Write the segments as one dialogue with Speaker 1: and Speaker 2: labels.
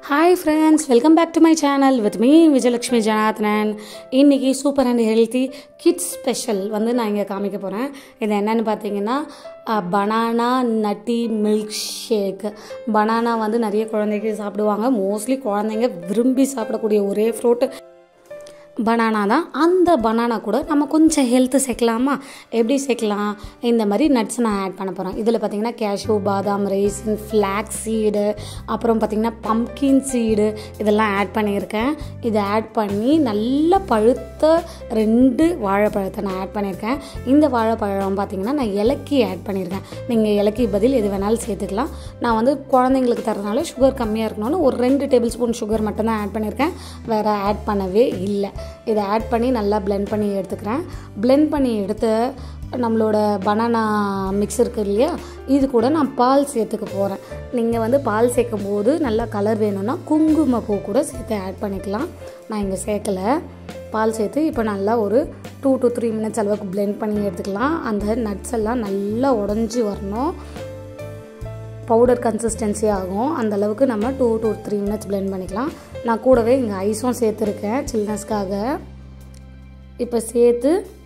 Speaker 1: hi friends welcome back to my channel with me Vijayalakshmi Janarthanan இன்றைக்கி super and healthy kids special வந்து நான் இங்கே காமிக்க போகிறேன் இது என்னென்னு பார்த்தீங்கன்னா banana nutty milk shake banana வந்து நிறைய குழந்தைங்க சாப்பிடுவாங்க மோஸ்ட்லி குழந்தைங்க விரும்பி சாப்பிடக்கூடிய ஒரே ஃப்ரூட் பனானா தான் அந்த பனானா கூட நம்ம கொஞ்சம் ஹெல்த்து சேர்க்கலாமா எப்படி சேர்க்கலாம் இந்த மாதிரி நட்ஸ் நான் ஆட் பண்ண போகிறேன் இதில் பார்த்தீங்கன்னா கேஷ்யூ பாதாம் ரைசின் ஃப்ளாக் சீடு அப்புறம் பார்த்திங்கன்னா பம்கின் சீடு இதெல்லாம் ஆட் பண்ணியிருக்கேன் இதை ஆட் பண்ணி நல்லா பழுத்த ரெண்டு வாழைப்பழத்தை நான் ஆட் பண்ணியிருக்கேன் இந்த வாழைப்பழம் பார்த்திங்கன்னா நான் இலக்கி ஆட் பண்ணியிருக்கேன் நீங்கள் இலக்கி பதில் எது வேணாலும் சேர்த்துக்கலாம் நான் வந்து குழந்தைங்களுக்கு தரதுனால சுகர் கம்மியாக இருக்கணும்னு ஒரு ரெண்டு டேபிள் ஸ்பூன் சுகர் மட்டும்தான் ஆட் பண்ணியிருக்கேன் வேறு ஆட் பண்ணவே இல்லை இதை ஆட் பண்ணி நல்லா பிளெண்ட் பண்ணி எடுத்துக்கிறேன் பிளெண்ட் பண்ணி எடுத்து நம்மளோட பனானா மிக்ஸ் இருக்குது இல்லையா இது கூட நான் பால் சேர்த்துக்க போகிறேன் நீங்கள் வந்து பால் சேர்க்கும் போது நல்லா கலர் வேணும்னா குங்குமப்பூ கூட சேர்த்து ஆட் பண்ணிக்கலாம் நான் இங்கே சேர்க்கலை பால் சேர்த்து இப்போ நல்லா ஒரு டூ டு த்ரீ மினிட்ஸ் அளவுக்கு பிளெண்ட் பண்ணி எடுத்துக்கலாம் அந்த நட்ஸ் எல்லாம் நல்லா உடஞ்சி வரணும் பவுடர் கன்சிஸ்டன்சி ஆகும் அந்த அளவுக்கு நம்ம two to three minutes blend பண்ணிக்கலாம் நான் கூடவே இங்கே ஐஸும் சேர்த்துருக்கேன் சில்னஸ்க்காக இப்போ சேர்த்து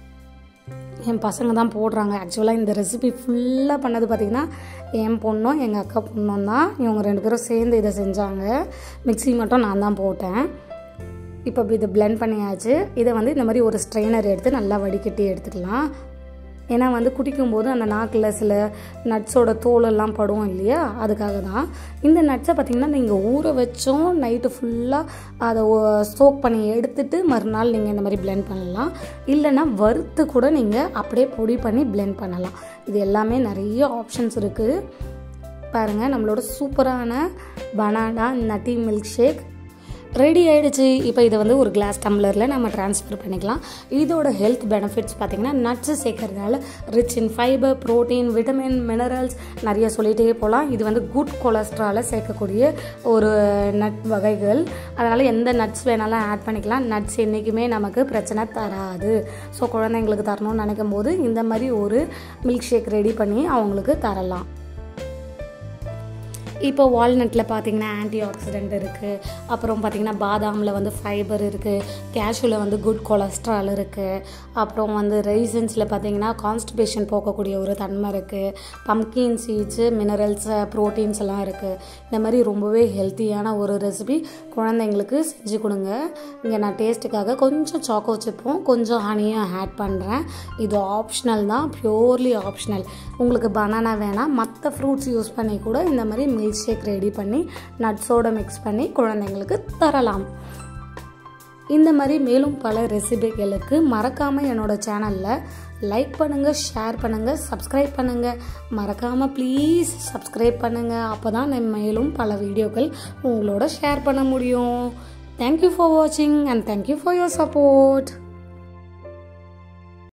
Speaker 1: என் பசங்க தான் போடுறாங்க ஆக்சுவலாக இந்த ரெசிபி ஃபுல்லாக பண்ணது பார்த்திங்கன்னா என் பொண்ணும் எங்கள் அக்கா பொண்ணும் தான் இவங்க ரெண்டு பேரும் சேர்ந்து இதை செஞ்சாங்க மிக்ஸி மட்டும் நான் தான் போட்டேன் இப்போ இப்படி இதை பிளெண்ட் பண்ணியாச்சு இதை வந்து இந்த மாதிரி ஒரு ஸ்ட்ரெயினர் எடுத்து நல்லா வடிகட்டி எடுத்துக்கலாம் ஏன்னா வந்து குடிக்கும்போது அந்த நாக்கில் சில நட்ஸோட தோலெல்லாம் படும் இல்லையா அதுக்காக தான் இந்த நட்ஸை பார்த்திங்கன்னா நீங்கள் ஊற வச்சோம் நைட்டு ஃபுல்லாக அதை சோக் பண்ணி எடுத்துட்டு மறுநாள் நீங்கள் இந்த மாதிரி பிளெண்ட் பண்ணலாம் இல்லைன்னா வறுத்து கூட நீங்கள் அப்படியே பொடி பண்ணி பிளெண்ட் பண்ணலாம் இது எல்லாமே நிறைய ஆப்ஷன்ஸ் இருக்குது பாருங்கள் நம்மளோட சூப்பரான banana nutty milk shake ready ஆகிடுச்சு இப்போ இதை வந்து ஒரு கிளாஸ் டம்ளரில் நம்ம ட்ரான்ஸ்ஃபர் பண்ணிக்கலாம் இதோட ஹெல்த் பெனிஃபிட்ஸ் பார்த்திங்கன்னா நட்ஸு சேர்க்கறதுனால rich in fibre protein vitamin minerals நிறைய சொல்லிகிட்டே போகலாம் இது வந்து குட் கொலஸ்ட்ராலை சேர்க்கக்கூடிய ஒரு நட் வகைகள் அதனால் எந்த நட்ஸ் வேணாலும் ஆட் பண்ணிக்கலாம் நட்ஸ் என்றைக்குமே நமக்கு பிரச்சனை தராது ஸோ குழந்தைங்களுக்கு தரணும்னு நினைக்கும் போது இந்த மாதிரி ஒரு மில்க் ஷேக் ரெடி பண்ணி அவங்களுக்கு தரலாம் இப்போ வால்நட்டில் பார்த்தீங்கன்னா ஆன்டி ஆக்சிடென்ட் இருக்குது அப்புறம் பார்த்திங்கன்னா பாதாமில் வந்து ஃபைபர் இருக்குது கேஷுவில் வந்து குட் கொலஸ்ட்ரால் இருக்குது அப்புறம் வந்து ரைசன்ஸில் பார்த்திங்கன்னா கான்ஸ்டிபேஷன் போக்கக்கூடிய ஒரு தன்மை இருக்குது பம்கின் சீட்ஸு மினரல்ஸ் ப்ரோட்டீன்ஸ் எல்லாம் இருக்குது இந்த மாதிரி ரொம்பவே ஹெல்த்தியான ஒரு ரெசிபி குழந்தைங்களுக்கு செஞ்சு கொடுங்க இங்கே நான் டேஸ்ட்டுக்காக கொஞ்சம் சாக்கோ சிப்பும் கொஞ்சம் ஹனியும் ஆட் பண்ணுறேன் இது ஆப்ஷனல் தான் ப்யூர்லி ஆப்ஷனல் உங்களுக்கு பனானா வேணாம் மற்ற ஃப்ரூட்ஸ் யூஸ் பண்ணி கூட இந்த மாதிரி மில்க் ஷேக் ரெடி பண்ணி நட்ஸோடு மிக்ஸ் பண்ணி குழந்தைங்களுக்கு தரலாம் இந்த மாதிரி மேலும் பல ரெசிபிகளுக்கு மறக்காமல் என்னோடய சேனலில் லைக் பண்ணுங்கள் ஷேர் பண்ணுங்கள் சப்ஸ்கிரைப் பண்ணுங்கள் மறக்காமல் ப்ளீஸ் சப்ஸ்கிரைப் பண்ணுங்கள் அப்போ தான் நான் மேலும் பல வீடியோக்கள் உங்களோட ஷேர் பண்ண முடியும் தேங்க்யூ ஃபார் வாட்சிங் and thank you for your support